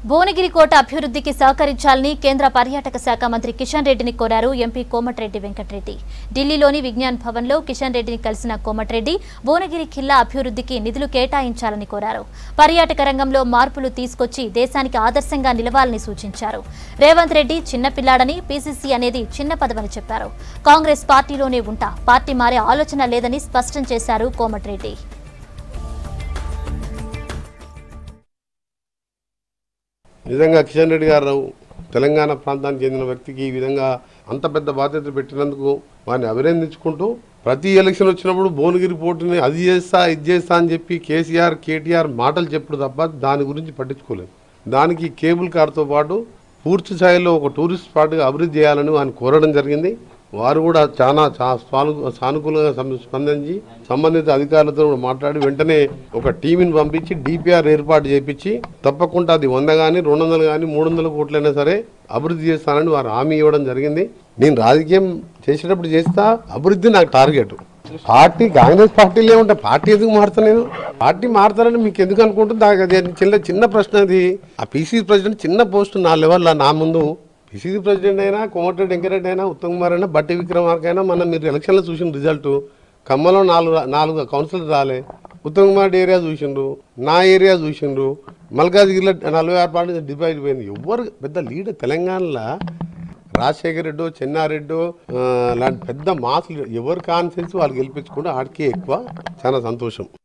భువనగిరి కోట అభివృద్ధికి సహకరించాలని కేంద్ర పర్యాటక శాఖ మంత్రి కిషన్ రెడ్డిని కోరారు ఎంపీ కోమటిరెడ్డి వెంకటరెడ్డి ఢిల్లీలోని విజ్ఞాన్ భవన్లో కిషన్ రెడ్డిని కలిసిన కోమటిరెడ్డి భువనగిరి ఖిల్లా అభివృద్ధికి నిధులు కేటాయించాలని కోరారు పర్యాటక రంగంలో మార్పులు తీసుకొచ్చి దేశానికి ఆదర్శంగా నిలవాలని సూచించారు రేవంత్ రెడ్డి చిన్నపిల్లాడని పీసీసీ అనేది చిన్న పదవని చెప్పారు కాంగ్రెస్ పార్టీలోనే ఉంటా పార్టీ మారే ఆలోచన లేదని స్పష్టం చేశారు కోమటిరెడ్డి నిజంగా కిషన్ రెడ్డి గారు తెలంగాణ ప్రాంతానికి చెందిన వ్యక్తికి ఈ విధంగా అంత పెద్ద బాధ్యత పెట్టినందుకు వారిని అభినందించుకుంటూ ప్రతి ఎలక్షన్ వచ్చినప్పుడు భువనగిరి పోటీని అది చేస్తా ఇది చేస్తా అని చెప్పి కేసీఆర్ కేటీఆర్ మాటలు చెప్పుడు తప్ప దాని గురించి పట్టించుకోలేదు దానికి కేబుల్ కార్తో పాటు పూర్తి స్థాయిలో ఒక టూరిస్ట్ స్పాట్గా అభివృద్ధి చేయాలని ఆయన కోరడం జరిగింది వారు కూడా చాలా చా- సాను- సానుకూలంగా సం- స్పందించి సంబంధిత అధికారులతో కూడా మాట్లాడి వెంటనే ఒక టీంని పంపించి డిపిఆర్ ఏర్పాటు చేపించి తప్పకుండా అది వంద కానీ రెండు వందలు కానీ మూడు వందల కోట్లైనా సరే అభివృద్ధి చేస్తానని వారు హామీ ఇవ్వడం జరిగింది నేను రాజకీయం చేసేటప్పుడు చేస్తా అభివృద్ధి నాకు టార్గెట్ పార్టీ కాంగ్రెస్ పార్టీలో ఉంటే పార్టీ ఎందుకు మారుతా నేను పార్టీ మారుతారని మీకు ఎందుకు అనుకుంటుంది నాకు అది చిన్న చిన్న ప్రశ్న అది ఆ పీసీ ప్రెసిడెంట్ చిన్న పోస్ట్ నా లెవెల్లో నా ముందు పిసిసి ప్రెసిడెంట్ అయినా కోమటిరెడ్డి వెంకరెడ్డి అయినా ఉత్తమ్ కుమార్ అయినా బట్టి విక్రమార్క అయినా మనం మీరు ఎలక్షన్లో చూసిన రిజల్ట్ ఖమ్మంలో నాలుగు నాలుగు కౌన్సిలర్ రాలే ఉత్తమ్ కుమార్ రెడ్డి ఏరియా చూసిండ్రు నా ఏరియా చూసిండ్రు మల్కాజ్గిరిలో నలభై ఆరు పార్టీ డివైడ్ పోయింది ఎవరు పెద్ద లీడర్ తెలంగాణలో రాజశేఖర రెడ్డో చెన్నారెడ్డో ఆ, లాంటి పెద్ద మాసులు ఎవరు కాన్ఫిడెన్స్ వాళ్ళు గెలిపించుకుంటే ఆడికే ఎక్కువ చాలా సంతోషం